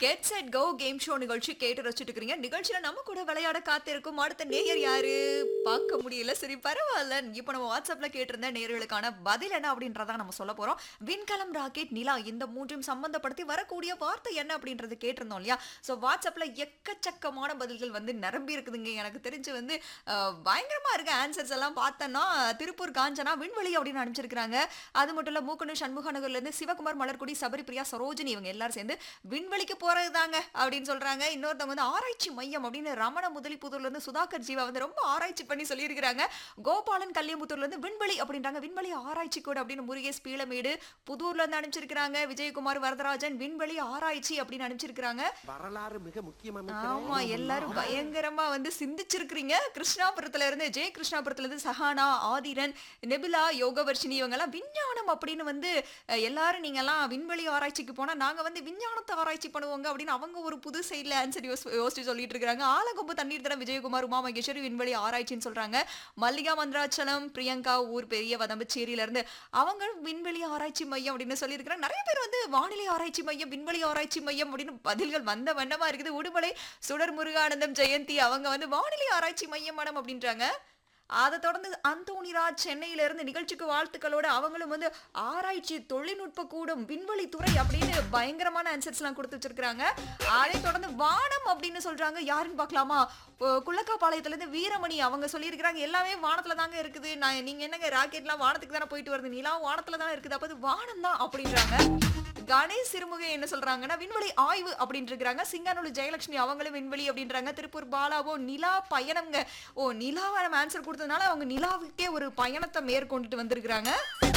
get set go game show நிகழ்ச்சி கேட்டு ரசிச்சுட்டு இருக்கீங்க நிகழ்ச்சியில நம்ம கூட விளையாட காத்திருக்கும் அடுத்த நேயர் யாரு பார்க்க முடியல சரி பரவாயில்ல இப்போ நம்ம வாட்ஸ்அப்ல கேட்டிருந்த நேயர்களுக்கான பதில் என்ன அப்படின்றத நம்ம சொல்ல போறோம் விண்கலம் ராக்கெட் நிலா இந்த மூன்றையும் சம்பந்தப்படுத்தி வரக்கூடிய வார்த்தை என்ன அப்படின்றது கேட்டிருந்தோம் இல்லையா ஸோ வாட்ஸ்அப்ல எக்கச்சக்கமான பதில்கள் வந்து நிரம்பி இருக்குதுங்க எனக்கு தெரிஞ்சு வந்து அஹ், பயங்கரமா இருக்கு ஆன்சர்ஸ் எல்லாம் பார்த்தோன்னா திருப்பூர் காஞ்சனா விண்வெளி அப்படின்னு அனுப்பிச்சிருக்காங்க அது மட்டும் இல்ல மூக்கனு சண்முகநகர்ல இருந்து சிவகுமார் மலர்குடி சபரிபிரியா சரோஜினி இவங்க எல்லாரும் சேர்ந்து விண்வெளிக்கு போறது தாங்க அப்படின்னு சொல்றாங்க இன்னொருத்தவங்க வந்து ஆராய்ச்சி மையம் அப்படின்னு ரமண முதலிப்புதூர்ல இருந்து சுதாகர் ஜீவா வந்து ரொம்ப ஆராய்ச்சி பண்ணி சொல்லியிருக்கிறாங்க கோபாலன் கல்லியமுத்தூர்ல இருந்து விண்வெளி அப்படின்றாங்க விண்வெளி ஆராய்ச்சி கூட அப்படின்னு முருகேஷ் பீளமேடு புதூர்ல இருந்து அனுப்பிச்சிருக்காங்க விஜயகுமார் வரதராஜன் விண்வெளி ஆராய்ச்சி அப்படின்னு அனுப்பிச்சிருக்காங்க வரலாறு மிக முக்கியம் ஆமா எல்லாரும் பயங்கரமா வந்து சிந்திச்சிருக்கிறீங்க கிருஷ்ணாபுரத்துல இருந்து ஜெய கிருஷ்ணாபுரத்துல இருந்து சஹானா ஆதிரன் நெபிலா யோகவர்ஷினி இவங்க எல்லாம் விஞ்ஞானம் அப்படின்னு வந்து அஹ், எல்லாரும் நீங்க எல்லாம் விண்வெளி ஆராய்ச்சிக்கு போனா நாங்க வந்து விஞ்ஞானத்தை ஆராய்ச்சி பண்ணுவோங்க அப்படின்னு அவங்க ஒரு புது சைட்ல ஆன்சர் யோசிச்சு சொல்லிட்டு இருக்காங்க ஆலங்கொம்பு தண்ணீர் தரம் விஜயகுமார் உமா மகேஸ்வரி விண்வெளி ஆராய்ச்சின்னு சொல்றாங்க மல்லிகா மந்திராச்சலம் பிரியங்கா ஊர் பெரிய வதம்பச்சேரியில இருந்து அவங்க விண்வெளி ஆராய்ச்சி மையம் அப்படின்னு சொல்லியிருக்கிறாங்க நிறைய பேர் வந்து வானிலை ஆராய்ச்சி மையம் விண்வெளி ஆராய்ச்சி மையம் அப்படின்னு பதில்கள் வந்த வண்ணமா இருக்குது உடுமலை சுடர் முருகானந்தம் ஜெயந்தி அவங்க வந்து வானிலை ஆராய்ச்சி மையம் மேடம் அப்படின்றாங்க அதை தொடர்ந்து அந்தோணிராஜ் சென்னையில இருந்து நிகழ்ச்சிக்கு வாழ்த்துக்களோட அவங்களும் வந்து ஆராய்ச்சி தொழில்நுட்ப கூடம் விண்வெளி துறை அப்படின்னு பயங்கரமான ஆன்சர்ஸ் எல்லாம் கொடுத்து வச்சிருக்காங்க அதை தொடர்ந்து வானம் அப்படின்னு சொல்றாங்க யாருன்னு பார்க்கலாமா அஹ் குள்ளக்காப்பாளையத்துல இருந்து வீரமணி அவங்க சொல்லியிருக்கிறாங்க எல்லாமே வானத்துல தாங்க இருக்குது நான் நீங்க என்னங்க ராக்கெட்லாம் வானத்துக்கு தானே போயிட்டு வருது நிலா வானத்துல தானே இருக்குது அப்ப அது வானம் தான் அப்படின்றாங்க கணேஷ் சிறுமுகை என்ன சொல்றாங்கன்னா விண்வெளி ஆய்வு அப்படின்னு இருக்கிறாங்க சிங்கானூர் ஜெயலட்சுமி அவங்களும் விண்வெளி அப்படின்றாங்க திருப்பூர் பாலாவோ நிலா பயணம்ங்க ஓ நிலாவை நம்ம ஆன்சர் கொடுத்ததுனால அவங்க நிலாவுக்கே ஒரு பயணத்தை மேற்கொண்டுட்டு வந்திருக்கிறாங்க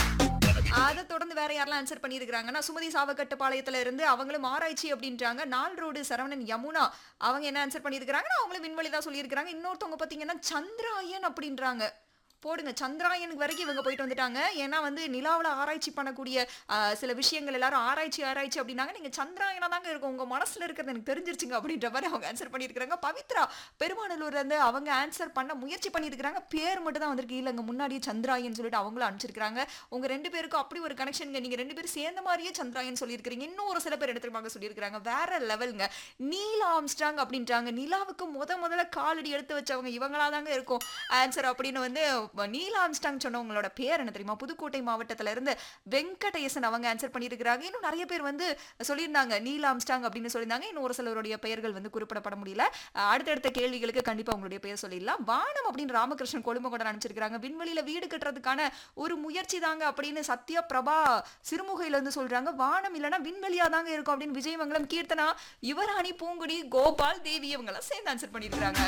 அதை தொடர்ந்து வேற யாரெல்லாம் ஆன்சர் பண்ணியிருக்கிறாங்கன்னா சுமதி சாவக்கட்டுப்பாளையத்துல இருந்து அவங்களும் ஆராய்ச்சி அப்படின்றாங்க நாள் ரோடு சரவணன் யமுனா அவங்க என்ன ஆன்சர் பண்ணியிருக்கிறாங்கன்னா அவங்களும் விண்வெளி தான் சொல்லியிருக்கிறாங்க இன்னொருத்தவங்க பார்த்தீங்கன்னா சந்திராயன் அப்படின்றாங்க போடுங்க சந்திராயனுக்கு வரைக்கும் இவங்க போயிட்டு வந்துட்டாங்க ஏன்னா வந்து நிலாவில் ஆராய்ச்சி பண்ணக்கூடிய ஆஹ், சில விஷயங்கள் எல்லாரும் ஆராய்ச்சி ஆராய்ச்சி அப்படின்னாங்க நீங்க சந்திராயனா தாங்க இருக்கும் உங்க மனசுல இருக்கிறது எனக்கு தெரிஞ்சிருச்சுங்க அப்படின்ற மாதிரி அவங்க ஆன்சர் பண்ணியிருக்கிறாங்க பவித்ரா பெருமாநல்லூர்ல இருந்து அவங்க ஆன்சர் பண்ண முயற்சி பண்ணியிருக்கிறாங்க பேர் மட்டும் தான் வந்திருக்கு இல்லைங்க முன்னாடியே சந்திராயன் சொல்லிட்டு அவங்களும் அனுப்பிச்சிருக்காங்க உங்க ரெண்டு பேருக்கும் அப்படி ஒரு கனெக்ஷனுங்க நீங்க ரெண்டு பேரும் சேர்ந்த மாதிரியே சந்திராயன் சொல்லியிருக்கிறீங்க இன்னும் ஒரு சில பேர் எடுத்துருவாங்க சொல்லியிருக்கிறாங்க வேற லெவலுங்க நீல் ஆம்ஸ்டாங் அப்படின்றாங்க நிலாவுக்கு முத முதல்ல காலடி எடுத்து வச்சவங்க இவங்களா தாங்க இருக்கும் ஆன்சர் அப்படின்னு வந்து நீல் ஆம்ஸ்டாங் சொன்னவங்களோட பேர் என்ன தெரியுமா புதுக்கோட்டை மாவட்டத்துல இருந்து வெங்கடேசன் அவங்க ஆன்சர் பண்ணியிருக்கிறாங்க இன்னும் நிறைய பேர் வந்து சொல்லியிருந்தாங்க நீல் ஆம்ஸ்டாங் அப்படின்னு சொல்லியிருந்தாங்க இன்னும் ஒரு சிலருடைய பெயர்கள் வந்து குறிப்பிடப்பட முடியல அஹ் அடுத்தடுத்த கேள்விகளுக்கு கண்டிப்பா உங்களுடைய பெயர் சொல்லிடலாம் வானம் அப்படின்னு ராமகிருஷ்ணன் கொழும்பகோடன் அனுப்பிச்சிருக்காங்க விண்வெளியில வீடு கட்டுறதுக்கான ஒரு முயற்சி தாங்க அப்படின்னு சத்யா பிரபா சிறுமுகையில இருந்து சொல்றாங்க வானம் இல்லைன்னா விண்வெளியா தாங்க இருக்கும் அப்படின்னு விஜயமங்கலம் கீர்த்தனா யுவராணி பூங்குடி கோபால் தேவி இவங்க எல்லாம் சேர்ந்து ஆன்சர் பண்ணியிருக்காங்க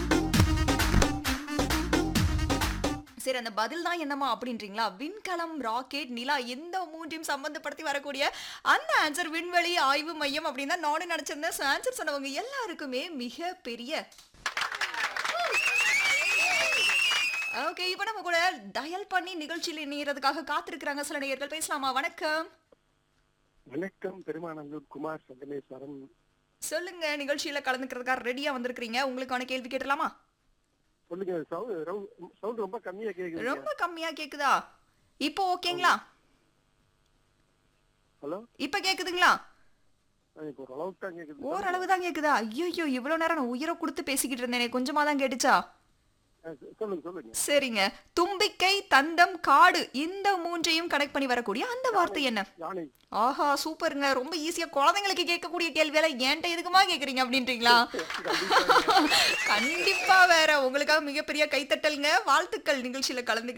சரி அந்த பதில் தான் என்னமா அப்படின்றீங்களா விண்கலம் ராக்கெட் நிலா எந்த மூன்றையும் சம்பந்தப்படுத்தி வரக்கூடிய அந்த ஆன்சர் விண்வெளி ஆய்வு மையம் அப்படின்னு தான் நானும் நினைச்சிருந்தேன் ஆன்சர் சொன்னவங்க எல்லாருக்குமே மிக பெரிய ஓகே இப்போ நம்ம கூட டயல் பண்ணி நிகழ்ச்சியில் இணையறதுக்காக காத்திருக்கிறாங்க சில நேயர்கள் பேசலாமா வணக்கம் வணக்கம் பெருமானந்தூர் குமார் சங்கமேஸ்வரன் சொல்லுங்க நிகழ்ச்சியில கலந்துக்கிறதுக்காக ரெடியா வந்திருக்கிறீங்க உங்களுக்கான கேள்வி கேட்டலாமா சொல்லுங்க சவுண்ட் ரொம்ப கம்மியா கேக்குது ரொம்ப கம்மியா கேக்குதா இப்போ ஓகேங்களா ஹலோ இப்ப கேக்குதுங்களா இப்போ ஒரு அளவுக்கு தான் கேக்குது ஓரளவு தான் கேக்குதா ஐயோ இவ்வளவு நேரம் நான் உயிரை கொடுத்து பேசிக்கிட்டு இருந்தேனே கொஞ்சமா தான் கேட்டுச்சா ஆ, சொல்லுங்க சொல்லுங்க சரிங்க தும்பிக்கை தந்தம் காடு இந்த மூன்றையும் கனெக்ட் பண்ணி வரக்கூடிய அந்த வார்த்தை என்ன யானை ஆஹா சூப்பருங்க ரொம்ப ஈஸியா குழந்தைங்களுக்கு கேட்கக்கூடிய கேள்வியெல்லாம் என்கிட்ட எதுக்குமா கேக்குறீங்க அப்படின்றீங்களா கண்டிப்பா வேற உங்களுக்காக மிகப்பெரிய கைத்தட்டல்ங்க வாழ்த்துக்கள் நிகழ்ச்சியில கலந்து